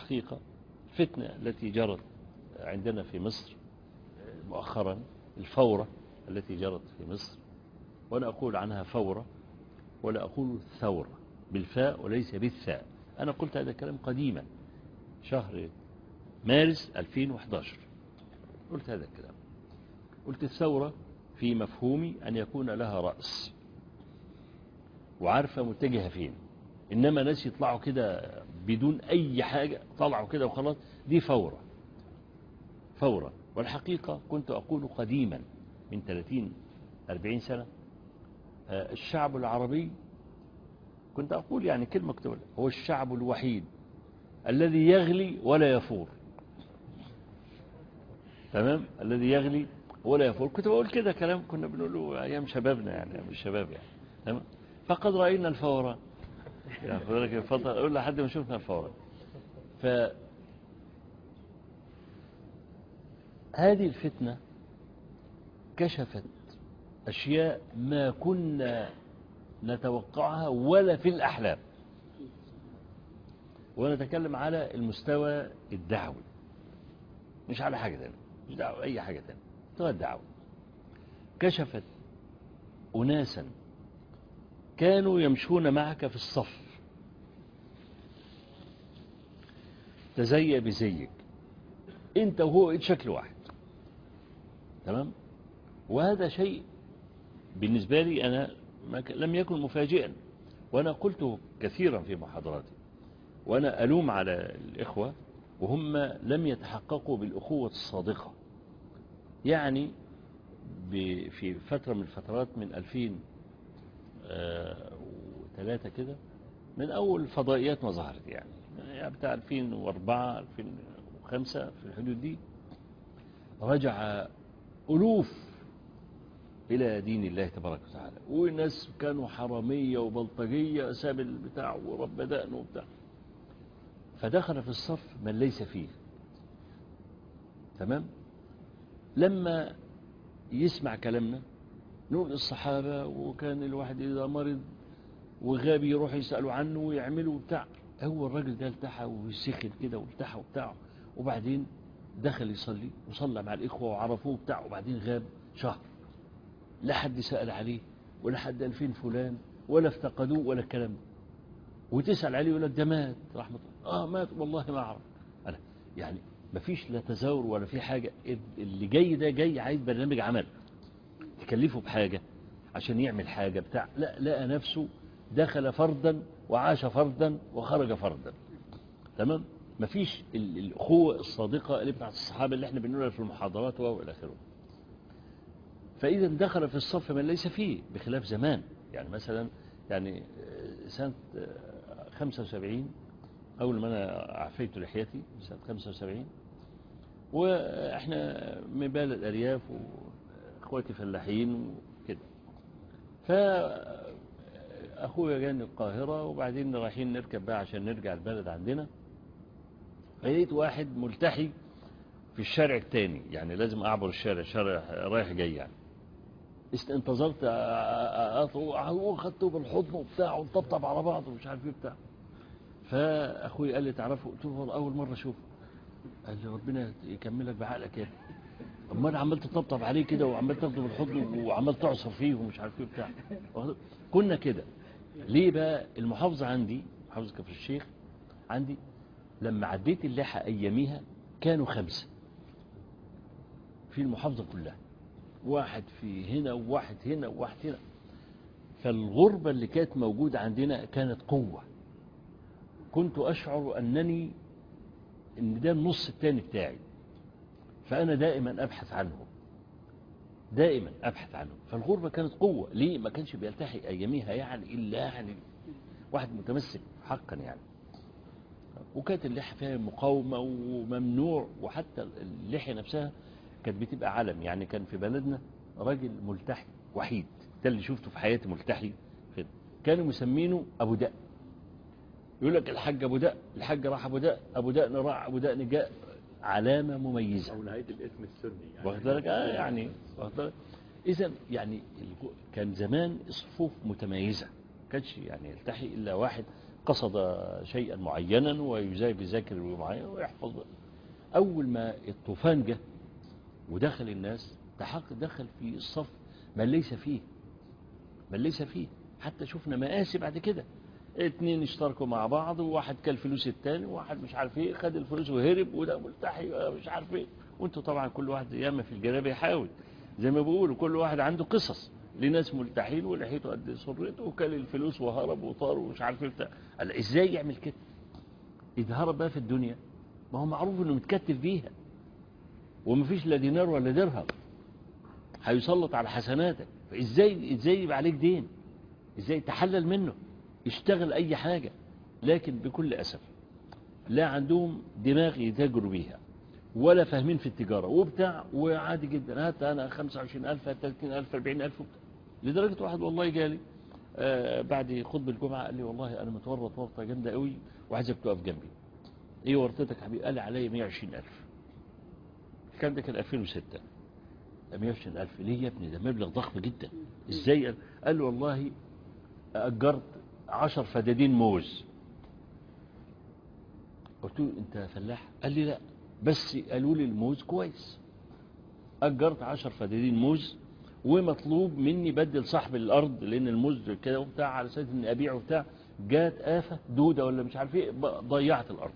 الحقيقة الفتنة التي جرت عندنا في مصر مؤخرا الفورة التي جرت في مصر وأنا أقول عنها فورة ولا أقول ثورة بالفاء وليس بالثاء أنا قلت هذا الكلام قديما شهر مارس 2011 قلت هذا الكلام قلت الثورة في مفهومي أن يكون لها رأس وعارفة متجهة فين إنما ناس يطلعوا كده بدون أي حاجة طلعوا كده وخلاص دي فورة فورة والحقيقة كنت أقول قديما من 30 40 سنة الشعب العربي كنت أقول يعني كلمة مكتوبة هو الشعب الوحيد الذي يغلي ولا يفور تمام الذي يغلي ولا يفور كنت بقول كده كلام كنا بنقوله أيام شبابنا يعني أيام الشباب يعني تمام فقد رأينا الفوران يعني فضلك يفضل أقول لحد ما شفنا الفوران ف هذه الفتنة كشفت أشياء ما كنا نتوقعها ولا في الأحلام ونتكلم على المستوى الدعوي مش على حاجة تانية مش دعوة أي حاجة تانية مستوى الدعوي كشفت أناسا كانوا يمشون معك في الصف تزي بزيك انت وهو شكل واحد تمام وهذا شيء بالنسبة لي أنا لم يكن مفاجئا وأنا قلته كثيرا في محاضراتي وأنا ألوم على الإخوة وهم لم يتحققوا بالأخوة الصادقة يعني في فترة من الفترات من 2003 كده من أول فضائيات ما ظهرت يعني يعني بتاع 2004 2005 في الحدود دي رجع ألوف إلى دين الله تبارك وتعالى والناس كانوا حرامية وبلطجية ساب البتاع ورب دقن وبتاع فدخل في الصف من ليس فيه تمام لما يسمع كلامنا نقول الصحابة وكان الواحد إذا مرض وغاب يروح يسألوا عنه ويعملوا بتاع هو الراجل ده التحى وسخن كده والتحى وبتاع وبعدين دخل يصلي وصلى مع الإخوة وعرفوه بتاع وبعدين غاب شهر لا حد سأل عليه ولا حد قال فين فلان ولا افتقدوه ولا الكلام ده وتسأل عليه يقول لك ده مات رحمة الله اه مات والله ما أعرف أنا يعني ما فيش لا تزاور ولا في حاجة اللي جاي ده جاي عايز برنامج عمل تكلفه بحاجة عشان يعمل حاجة بتاع لا لقى نفسه دخل فردا وعاش فردا وخرج فردا تمام مفيش الأخوة الصادقة اللي بتاعت الصحابة اللي احنا بنقولها في المحاضرات وإلى آخره فإذا دخل في الصف من ليس فيه بخلاف زمان يعني مثلا يعني سنة 75 أول ما أنا عفيت لحيتي سنة 75 وإحنا من بلد أرياف وإخواتي فلاحين وكده فأخويا جاني القاهرة وبعدين رايحين نركب بقى عشان نرجع البلد عندنا لقيت واحد ملتحي في الشارع التاني يعني لازم أعبر الشارع شارع رايح جاي يعني انتظرت وخدته بالحضن وبتاع ونطبطب على بعض ومش عارف ايه بتاع فاخوي قال لي تعرفه قلت له اول مره اشوفه قال لي ربنا يكملك بعقلك يا اما انا عمال تطبطب عليه كده وعمال تاخده بالحضن وعمال تعصر فيه ومش عارف ايه بتاع كنا كده ليه بقى المحافظه عندي محافظه كفر الشيخ عندي لما عديت اللحى اياميها كانوا خمسه في المحافظه كلها واحد في هنا وواحد هنا وواحد هنا فالغربة اللي كانت موجودة عندنا كانت قوة كنت أشعر أنني أن ده النص الثاني بتاعي فأنا دائما أبحث عنه دائما أبحث عنه فالغربة كانت قوة ليه ما كانش بيلتحي أياميها يعني إلا يعني واحد متمسك حقا يعني وكانت اللحية فيها مقاومة وممنوع وحتى اللحية نفسها كانت بتبقى علم يعني كان في بلدنا راجل ملتحي وحيد ده اللي شفته في حياتي ملتحي كده كانوا مسمينه أبو دق يقول لك الحاج أبو دق الحاج راح أبو دق أبو دقن راح أبو دقن جاء علامة مميزة أو نهاية الاسم السني يعني واخد بالك آه يعني واخد بالك إذا يعني كان زمان الصفوف متميزة كانش يعني يلتحي إلا واحد قصد شيئا معينا ويزاي بذاكر معين ويحفظ أول ما الطوفان جه ودخل الناس تحقق دخل في الصف من ليس فيه من ليس فيه حتى شفنا مآسي بعد كده اتنين اشتركوا مع بعض وواحد كل فلوس التاني وواحد مش عارف ايه خد الفلوس وهرب وده ملتحي مش عارف ايه وانتوا طبعا كل واحد ياما في الجنابه يحاول زي ما بيقولوا كل واحد عنده قصص لناس ملتحين ولحيته قد سرته وكل الفلوس وهرب وطار ومش عارف ايه بتاع قال ازاي يعمل كده اذا هرب بقى في الدنيا ما هو معروف انه متكتف بيها ومفيش لا دينار ولا درهم هيسلط على حسناتك فازاي ازاي يبقى عليك دين ازاي تحلل منه يشتغل اي حاجة لكن بكل اسف لا عندهم دماغ يتاجروا بيها ولا فاهمين في التجارة وبتاع وعادي جدا هات انا 25000 هات 30000 40000 وبتاع لدرجة واحد والله جالي آه بعد خطبة الجمعة قال لي والله انا متورط ورطة جامدة قوي وعايزك تقف جنبي ايه ورطتك يا حبيبي قال لي عليا 120000 الكلام ده كان 2006 120000 ليه يا ابني ده مبلغ ضخم جدا ازاي قال له والله أجرت عشر فدادين موز قلت له انت فلاح قال لي لا بس قالوا لي الموز كويس أجرت عشر فدادين موز ومطلوب مني بدل صاحب الأرض لأن الموز كده وبتاع على أساس إني أبيعه وبتاع جات آفة دودة ولا مش عارف إيه ضيعت الأرض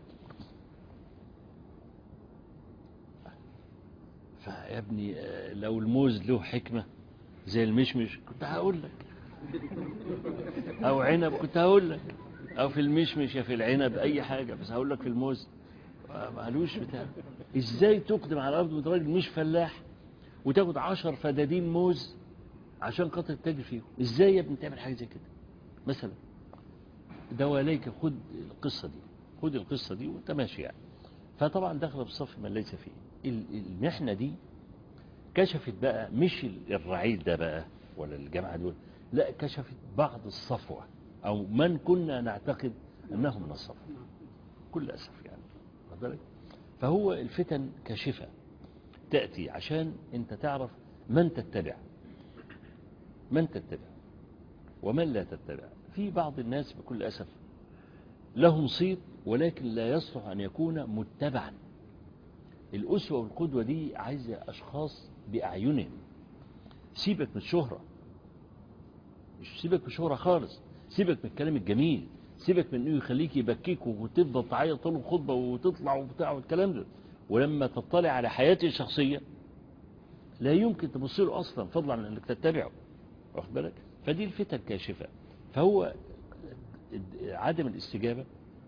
فيا ابني لو الموز له حكمة زي المشمش كنت هقول لك او عنب كنت هقول لك او في المشمش يا في العنب اي حاجة بس هقول لك في الموز معلوش بتاع ازاي تقدم على الارض وانت راجل مش فلاح وتاخد عشر فدادين موز عشان خاطر تتاجر فيهم ازاي يا ابني تعمل حاجة زي كده مثلا دواليك خد القصة دي خد القصة دي وانت ماشي يعني فطبعا دخل بصف من ليس فيه المحنة دي كشفت بقى مش الرعيل ده بقى ولا الجماعة دول لا كشفت بعض الصفوة أو من كنا نعتقد أنهم من الصفوة كل أسف يعني بالك فهو الفتن كاشفة تأتي عشان أنت تعرف من تتبع من تتبع ومن لا تتبع في بعض الناس بكل أسف لهم صيت ولكن لا يصلح أن يكون متبعا الأسوة والقدوة دي عايزة أشخاص بأعينهم سيبك من الشهرة مش سيبك من الشهرة خالص سيبك من الكلام الجميل سيبك من انه يخليك يبكيك وتفضل تعيط طول الخطبة وتطلع وبتاع والكلام ده ولما تطلع على حياته الشخصية لا يمكن تبص له أصلا فضلا عن أنك تتبعه واخد بالك فدي الفتن كاشفة فهو عدم الاستجابة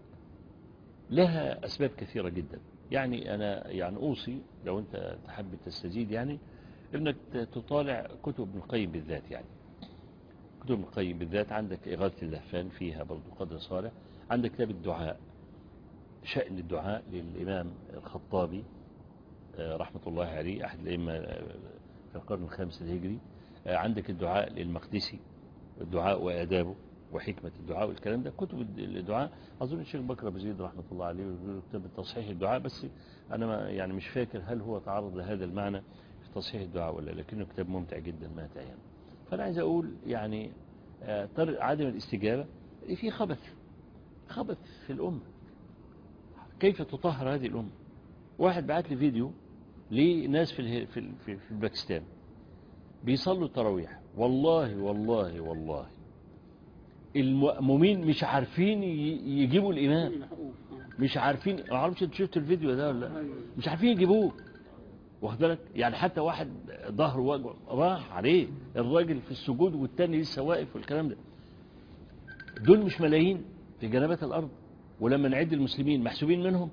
لها أسباب كثيرة جدا يعني أنا يعني أوصي لو أنت تحب تستزيد يعني انك تطالع كتب ابن القيم بالذات يعني كتب ابن القيم بالذات عندك إغاثة اللهفان فيها برضو قدر صالح عندك كتاب الدعاء شأن الدعاء للإمام الخطابي رحمة الله عليه أحد الأئمة في القرن الخامس الهجري عندك الدعاء للمقدسي الدعاء وآدابه وحكمة الدعاء والكلام ده كتب الدعاء أظن الشيخ بكر أبو زيد رحمة الله عليه كتب تصحيح الدعاء بس أنا ما يعني مش فاكر هل هو تعرض لهذا المعنى في تصحيح الدعاء ولا لكنه كتاب ممتع جدا ما يعني فأنا عايز أقول يعني عدم الاستجابة في خبث خبث في الأمة كيف تطهر هذه الأمة واحد بعت لي فيديو لناس في في في باكستان بيصلوا التراويح والله والله والله المؤمنين مش عارفين يجيبوا الإمام مش عارفين ما اعرفش انت شفت الفيديو ده ولا لا مش عارفين يجيبوه واخد بالك يعني حتى واحد ظهره وجعه راح عليه الراجل في السجود والتاني لسه واقف والكلام ده دول مش ملايين في جنبات الأرض ولما نعد المسلمين محسوبين منهم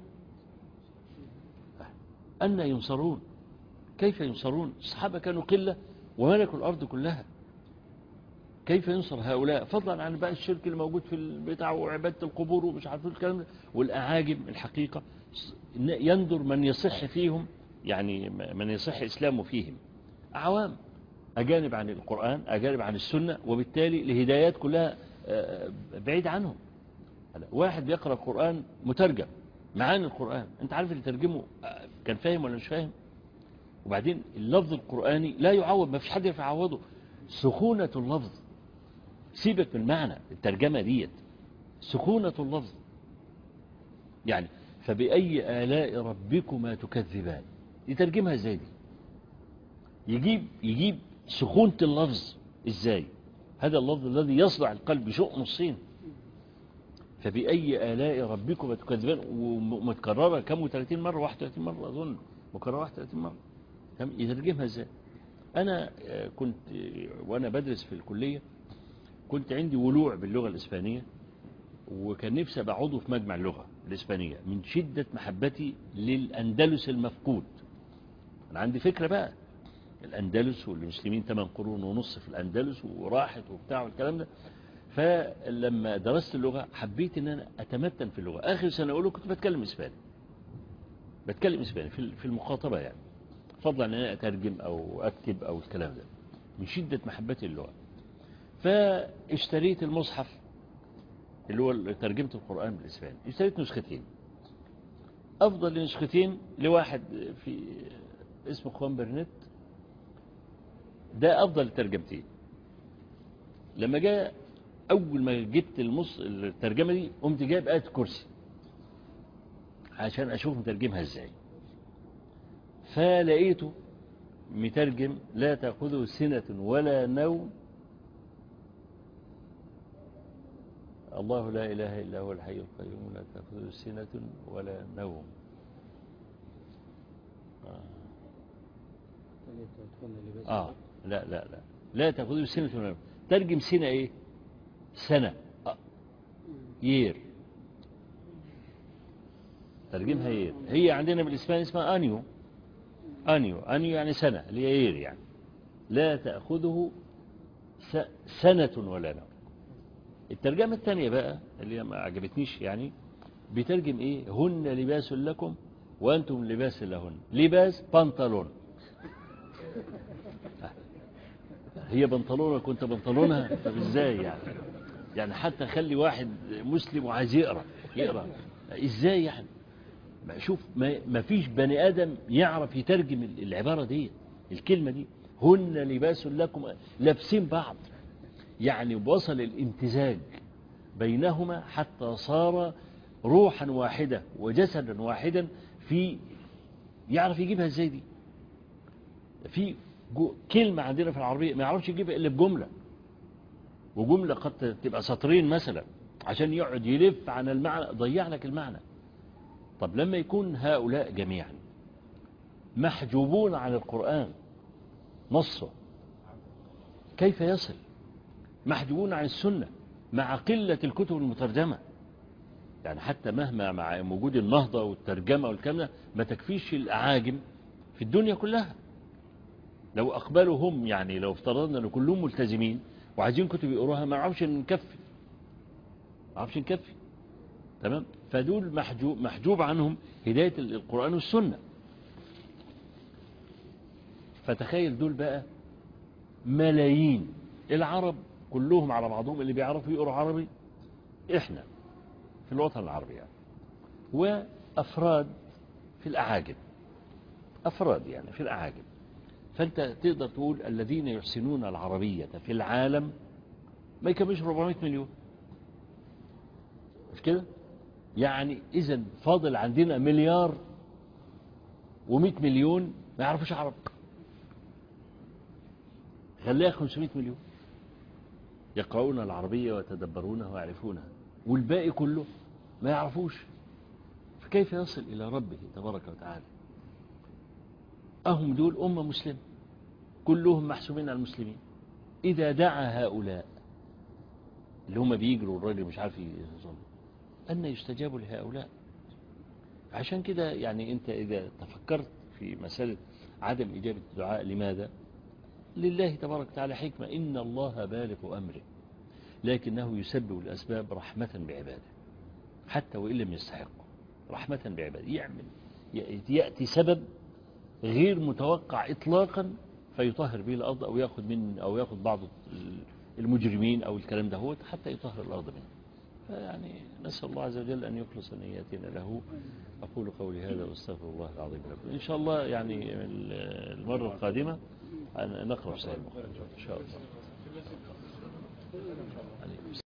أن ينصرون كيف ينصرون الصحابة كانوا قلة وملكوا الأرض كلها كيف ينصر هؤلاء فضلا عن بقى الشرك اللي موجود في البتاع وعبادة القبور ومش عارف الكلام ده والأعاجم الحقيقة يندر من يصح فيهم يعني من يصح إسلامه فيهم أعوام أجانب عن القرآن أجانب عن السنة وبالتالي الهدايات كلها بعيد عنهم واحد بيقرأ القرآن مترجم معاني القرآن أنت عارف اللي ترجمه كان فاهم ولا مش فاهم وبعدين اللفظ القرآني لا يعوض ما فيش حد يعرف يعوضه سخونة اللفظ سيبك من معنى الترجمة ديت سكونة اللفظ يعني فبأي آلاء ربكما تكذبان يترجمها ازاي دي يجيب يجيب سخونة اللفظ ازاي هذا اللفظ الذي يصدع القلب شؤم الصين فبأي آلاء ربكما تكذبان ومتكررة كم 30 مرة 31 مرة أظن مكررة 31 مرة يترجمها ازاي أنا كنت وأنا بدرس في الكلية كنت عندي ولوع باللغة الإسبانية وكان نفسي أبقى عضو في مجمع اللغة الإسبانية من شدة محبتي للأندلس المفقود أنا عندي فكرة بقى الأندلس والمسلمين 8 قرون ونص في الأندلس وراحت وبتاع والكلام ده فلما درست اللغة حبيت ان انا اتمتن في اللغة اخر سنة اقوله كنت بتكلم اسباني بتكلم اسباني في المخاطبة يعني فضلا ان انا اترجم او اكتب او الكلام ده من شدة محبتي للغة فاشتريت المصحف اللي هو ترجمة القرآن بالاسباني اشتريت نسختين افضل نسختين لواحد في اسمه خوان برنت ده افضل ترجمتين لما جاء اول ما جبت المص... الترجمة دي قمت جايب آية كرسي عشان اشوف مترجمها ازاي فلقيته مترجم لا تأخذه سنة ولا نوم الله لا إله إلا هو الحي القيوم لا تأخذه سنة ولا نوم آه. آه. لا لا لا لا تأخذه سنة ولا نوم ترجم سنة إيه سنة آه. يير ترجمها يير هي عندنا بالإسباني اسمها أنيو أنيو أنيو يعني سنة اللي هي يير يعني لا تأخذه سنة ولا نوم الترجمة الثانية بقى اللي ما عجبتنيش يعني بيترجم ايه هن لباس لكم وانتم لباس لهن لباس بنطلون هي بنطلونة كنت بنطلونها طب ازاي يعني يعني حتى خلي واحد مسلم وعايز يقرا يقرا ازاي يعني شوف ما فيش بني ادم يعرف يترجم العبارة دي الكلمة دي هن لباس لكم لابسين بعض يعني وصل الامتزاج بينهما حتى صار روحا واحدة وجسدا واحدا في يعرف يجيبها ازاي دي في كلمة عندنا في العربية ما يعرفش يجيبها إلا بجملة وجملة قد تبقى سطرين مثلا عشان يقعد يلف عن المعنى ضيع لك المعنى طب لما يكون هؤلاء جميعا محجوبون عن القرآن نصه كيف يصل محجوبون عن السنة مع قلة الكتب المترجمة يعني حتى مهما مع وجود النهضة والترجمة والكلام ما تكفيش الأعاجم في الدنيا كلها لو أقبلوا هم يعني لو افترضنا أن كلهم ملتزمين وعايزين كتب يقروها ما نعرفش نكفي ما نعرفش نكفي تمام فدول محجوب, محجوب عنهم هداية القرآن والسنة فتخيل دول بقى ملايين العرب كلهم على بعضهم اللي بيعرفوا يقروا عربي احنا في الوطن العربي يعني وأفراد في الأعاجم أفراد يعني في الأعاجم فأنت تقدر تقول الذين يحسنون العربية في العالم ما يكملش 400 مليون مش كده يعني إذا فاضل عندنا مليار و100 مليون ما يعرفوش عرب خليها 500 مليون يقرؤون العربية ويتدبرونها ويعرفونها والباقي كله ما يعرفوش فكيف يصل إلى ربه تبارك وتعالى أهم دول أمة مسلمة كلهم محسوبين على المسلمين إذا دعا هؤلاء اللي هم بيجروا الراجل مش عارف يظن أن يستجاب لهؤلاء عشان كده يعني أنت إذا تفكرت في مسألة عدم إجابة الدعاء لماذا لله تبارك وتعالى حكمة إن الله بالغ أمره لكنه يسبب الأسباب رحمة بعباده حتى وإن لم يستحقه رحمة بعباده يعمل يأتي سبب غير متوقع إطلاقا فيطهر به الأرض أو يأخذ من أو يأخذ بعض المجرمين أو الكلام ده هو حتى يطهر الأرض منه فيعني نسأل الله عز وجل أن يخلص نياتنا له أقول قولي هذا واستغفر الله العظيم لكم إن شاء الله يعني المرة القادمة نقرأ صحيح إن شاء الله